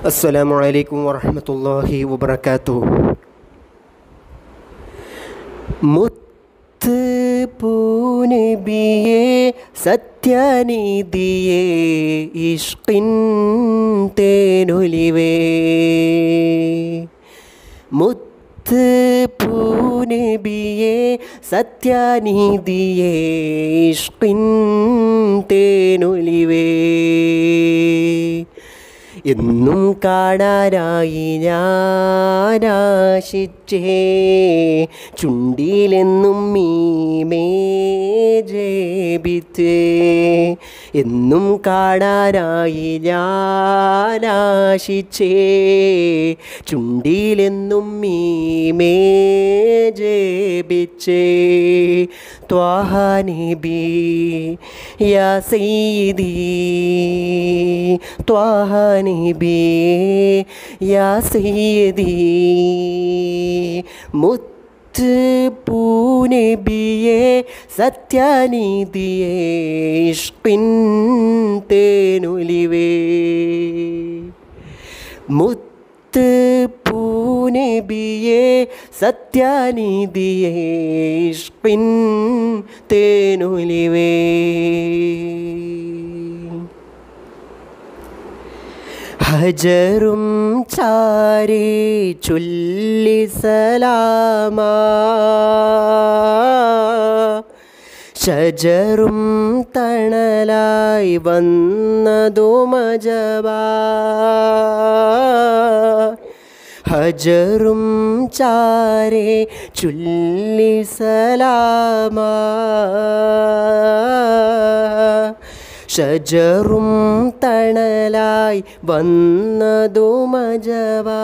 السلام عليكم ورحمة الله وبركاته മുത്ത് പൂനബിയെ സത്യനീതിയെ ഇഷ്കിൻ തേനൊലിവേ മുത്ത് പൂനബിയെ സത്യനീതിയെ ഇഷ്കിൻ തേനൊലിവേ എന്നും കാണാനായി ഞാനാശിച്ചേ ചുണ്ടിലെന്നും മീമേ ജേബിത്തേ എന്നും കാണാനായി ഞാനാശിച്ചേ ചുണ്ടിലെന്നും മീമേ ജേബിച്ചേ ത്വാഹാനിബി യാ സീദി ത്വാഹാനിബി യാ സീദി മുത്ത് പൂനബിയെ സത്യനീതിയെ ഇഷ്കിൻ തേനൊലിവേ മുത്ത് പൂനബിയെ സത്യനീതിയെ ഇഷ്കിൻ തേനൊലിവേ ഹജറും ചാരേ ചൊല്ലി സലാമ ഷജറും തണലായി വന്നതോ മജബാ ഹജറും ചാരേ ചുല്ലി സലാമ ഷജറും തണലായി വന്നതോ മജവാ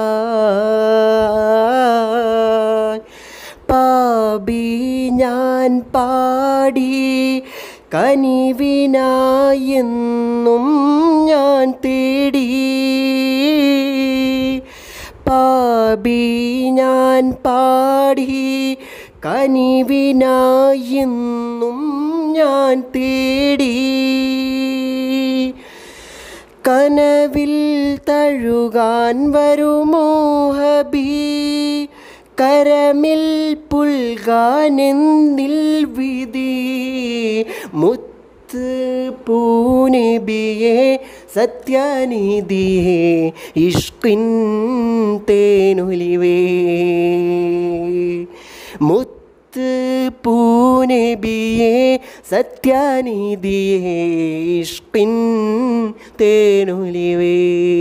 പാബി ഞാൻ പാടി കനിവിനായെന്നും ഞാൻ തേടി പാബി ഞാൻ പാടി കനിവിനായെന്നും ഞാൻ തേടി കനവിൽ തഴുകാൻ വരുമോ ഹബീ കരമിൽ പുൽകാനെന്നിൽ വിധി മുത്ത് പൂനബിയെ സത്യനിധിയെ ഇഷ്കിൻ തേനൊലിവേ മുത്ത് പൂനബിയെ സത്യനിധിയെ ഇഷ്കിൻ തേനൊലിവേ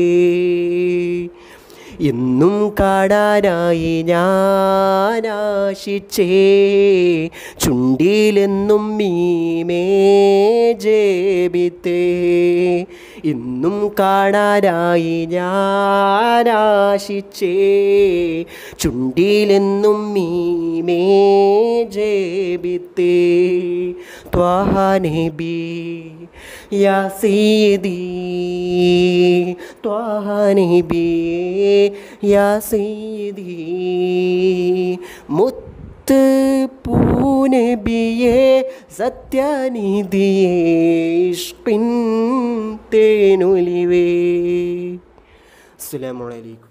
എന്നും കാണാനായി ഞാനാശിച്ചേ ചുണ്ടിലെന്നും മീമേ ജേബിത്തേ എന്നും കാണാനായി ഞാനാശിച്ചേ ചുണ്ടിലെന്നും മീമേ ജേബിത്തേ ത്വാഹാനബി യാ സീദി ത്വാഹാനബി യാ സീദി മുത്ത് പൂനബിയെ സത്യനിധിയെ ഇഷ്കിൻ തേനൊലിവേ അസ്സലാമു അലൈക്കും